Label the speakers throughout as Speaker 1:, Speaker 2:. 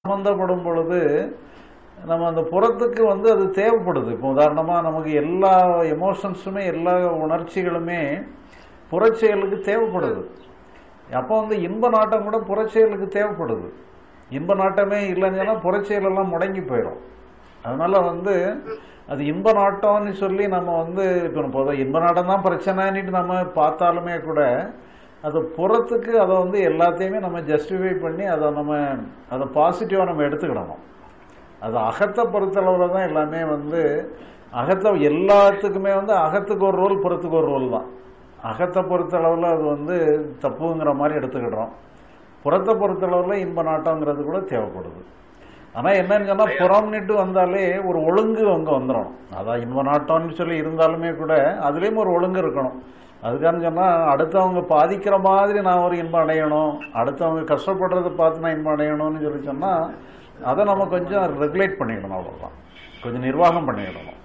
Speaker 1: சம்பந்தப்படும் பொழுது நம்ம அந்த புறத்துக்கு வந்து அது தேவைப்படுது இப்போ உதாரணமாக நமக்கு எல்லா எமோஷன்ஸுமே எல்லா உணர்ச்சிகளுமே புறச்செயலுக்கு தேவைப்படுது அப்போ வந்து இன்ப நாட்டம் கூட புறச்செயலுக்கு தேவைப்படுது இன்ப நாட்டமே இல்லைன்னு சொன்னா புறச்செயலெல்லாம் முடங்கி போயிடும் அதனால வந்து அது இன்ப நாட்டம்னு சொல்லி நம்ம வந்து இப்போ இப்போ இன்ப நாட்டம் தான் பிரச்சனைன்னுட்டு நம்ம பார்த்தாலுமே கூட அது புறத்துக்கு அதை வந்து எல்லாத்தையுமே நம்ம ஜஸ்டிஃபை பண்ணி அதை நம்ம அதை பாசிட்டிவாக நம்ம எடுத்துக்கிடணும் அது அகத்தை பொறுத்தளவில் தான் எல்லாமே வந்து அகத்தை எல்லாத்துக்குமே வந்து அகத்துக்கு ஒரு ரோல் புறத்துக்கு ஒரு ரோல் தான் அகத்தை பொறுத்தளவில் அது வந்து தப்புங்கிற மாதிரி எடுத்துக்கிடுறோம் புறத்தை பொறுத்தளவில் இன்ப நாட்டங்கிறது கூட தேவைப்படுது ஆனால் என்னன்னு சொன்னால் புறம்னுட்டு வந்தாலே ஒரு ஒழுங்கு அங்கே வந்துடும் அதான் இன்ப நாட்டம்னு சொல்லி இருந்தாலுமே கூட அதுலேயும் ஒரு ஒழுங்கு இருக்கணும் அதுக்கான சொன்னால் அடுத்தவங்க பாதிக்கிற மாதிரி நான் ஒரு இன்பம் அடையணும் அடுத்தவங்க கஷ்டப்படுறதை பார்த்து நான் இன்பம் அடையணும்னு சொல்லி சொன்னால் அதை நம்ம கொஞ்சம் ரெகுலேட் பண்ணிக்கணும் அவ்வளோதான் கொஞ்சம் நிர்வாகம் பண்ணிடணும்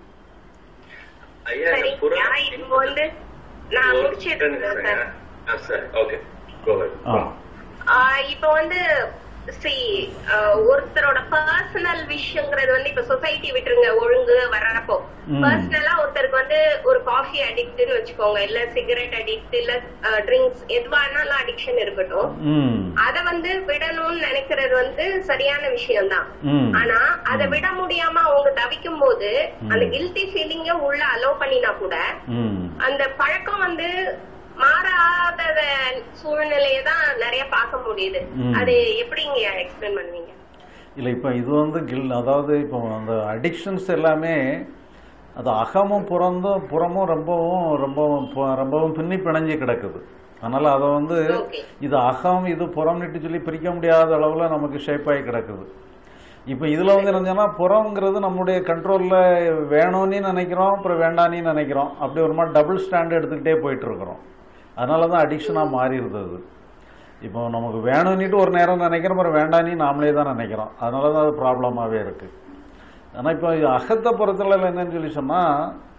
Speaker 2: ஐயா
Speaker 3: சரி
Speaker 2: இந்த புற-
Speaker 3: ஆனா இப்போ வந்து நான் முடிச்சிட்டு இருக்கேன் சார்
Speaker 2: ஆ, சரி ஓகே கோவர்
Speaker 1: ஆ
Speaker 3: ஆஹ் இப்ப வந்து see, ஆஹ் ஒருத்தரோட பர்சனல் விஷயங்கிறது வந்து இப்ப சொசைட்டி விட்டுருங்க ஒழுங்கு வர்றப்போ
Speaker 1: ம்.
Speaker 3: பர்சனலா ஒருத்தருக்கு வந்து ஒரு காஃபி அடிக்ட்னு வச்சுக்கோங்க இல்ல சிகரெட் அடிக்ட் இல்ல ட்ரிங்க்ஸ் எதுவானாலும் அடிக்ஷன் இருக்கட்டும்
Speaker 1: ம்
Speaker 3: அத வந்து விடணும்னு நினைக்கிறது வந்து சரியான விஷயம்தான்
Speaker 1: ம்
Speaker 3: ஆனா அத விட முடியாம அவங்க தவிக்கும் போது அந்த கில்ட்டி ஃபீலிங்க உள்ள அலோவ் பண்ணினா கூட
Speaker 1: ம்
Speaker 3: அந்த பழக்கம் வந்து மாறாத சூழ்நிலையை தான் நிறைய பார்க்க முடியுது
Speaker 1: ம்.
Speaker 3: அது எப்படிங்க எக்ஸ்பிளைன் பண்ணுவீங்க
Speaker 1: இல்லை இப்போ இது வந்து கில் அதாவது இப்போ அந்த அடிக்ஷன்ஸ் எல்லாமே அது அகமும் புறந்தும் புறமும் ரொம்பவும் ரொம்பவும் பு- ரொம்பவும் பின்னி பிணைஞ்சு கிடக்குது அதனால் அதை வந்து
Speaker 3: Okay.
Speaker 1: இது அகம் இது புறம்னுட்டு சொல்லி பிரிக்க முடியாத அளவில் நமக்கு ஷேப் ஆகி கிடக்குது இப்போ இதில் வந்து என்னன்னா புறம்ங்கிறது நம்முடைய கண்ட்ரோலில் வேணும்னு நினைக்கிறோம் அப்புறம் வேண்டான்னு நினைக்கிறோம் அப்படி ஒரு மாதிரி டபுள் ஸ்டாண்ட் எடுத்துக்கிட்டே போயிட்டு இருக்கிறோம் அதனால தான் அடிக்ஷனாக மாறிடுது அது இப்போ நமக்கு வேணும்னுட்டு ஒரு நேரம் நினைக்கிறோம் அப்புறம் வேண்டான்னு நாமளே தான் நினைக்கிறோம் அதனால தான் அது ப்ராப்ளமாகவே இருக்குது ஆனால் இப்போ அகத்தை பொறுத்தளவில் என்னன்னு சொல்லி சொன்னால்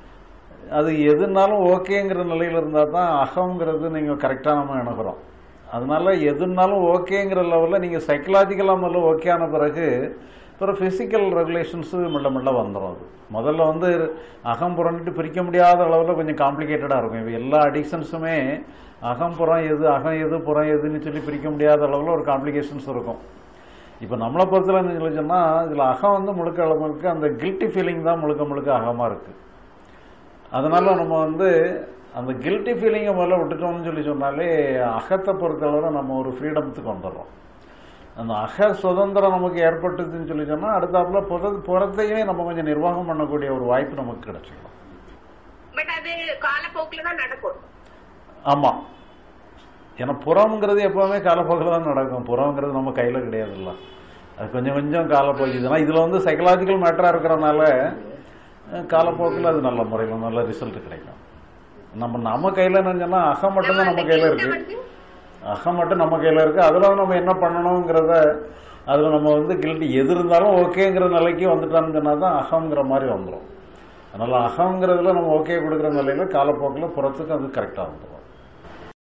Speaker 1: அது எதுனாலும் ஓகேங்கிற நிலையில் இருந்தால் தான் அகங்கிறது நீங்கள் கரெக்டாக நம்ம இணக்கிறோம் அதனால எதுனாலும் ஓகேங்கிற லெவலில் நீங்கள் சைக்கலாஜிக்கலாக முதல்ல ஓகே ஆன பிறகு அப்புறம் ஃபிசிக்கல் ரெகுலேஷன்ஸு மெல்ல மெல்ல வந்துடும் அது முதல்ல வந்து அகம் புறம்னுட்டு பிரிக்க முடியாத அளவில் கொஞ்சம் காம்ப்ளிகேட்டடாக இருக்கும் இப்போ எல்லா அடிக்ஷன்ஸுமே அகம் புறம் எது அகம் எது புறம் எதுன்னு சொல்லி பிரிக்க முடியாத அளவில் ஒரு காம்ப்ளிகேஷன்ஸ் இருக்கும் இப்போ நம்மளை பொறுத்தல என்ன சொல்லி சொன்னால் இதில் அகம் வந்து முழுக்க அளவுக்கு அந்த கில்ட்டி ஃபீலிங் தான் முழுக்க முழுக்க அகமாக இருக்குது அதனால நம்ம வந்து அந்த கில்ட்டி ஃபீலிங்கை முதல்ல விட்டுட்டோம்னு சொல்லி சொன்னாலே அகத்தை பொறுத்தளவில் நம்ம ஒரு ஃப்ரீடம்த்துக்கு வந்துடுறோம் அந்த அக சுதந்திரம் நமக்கு ஏற்பட்டுதுன்னு சொல்லி சொன்னால் அடுத்தாப்புல புற புறத்தையுமே நம்ம கொஞ்சம் நிர்வாகம் பண்ணக்கூடிய ஒரு வாய்ப்பு நமக்கு கிடைச்சிடும்
Speaker 3: பட் அது காலப்போக்குல தான் நடக்கும்
Speaker 1: ஆமாம் ஏன்னா புறம்ங்கிறது எப்பவுமே காலப்போக்கில் தான் நடக்கும் புறம்ங்கிறது நம்ம கையில் கிடையாதுல்ல அது கொஞ்சம் கொஞ்சம் காலப்போக்கு இதுனா இதில் வந்து சைக்கலாஜிக்கல் மேட்டராக இருக்கிறனால அஹ், காலப்போக்கில் அது நல்ல முறையில் நல்ல ரிசல்ட் கிடைக்கும் நம்ம நம்ம கையில் என்னன்னா அகம் மட்டும்தான் நம்ம கையில் இருக்கு
Speaker 3: வந்து
Speaker 1: அகம் மட்டும் நம்ம கையில் இருக்கு அதில் நம்ம என்ன பண்ணணுங்கிறத அதில் நம்ம வந்து கில்ட்டி எது இருந்தாலும் ஓகேங்கிற நிலைக்கு வந்துட்டான்னு சொன்னால் தான் அகங்கிற மாதிரி வந்துடும் அதனால் அகங்கிறதுல நம்ம ஓகே கொடுக்குற நிலையில் காலப்போக்கில் புறத்துக்கு அது கரெக்டாக வந்துடும்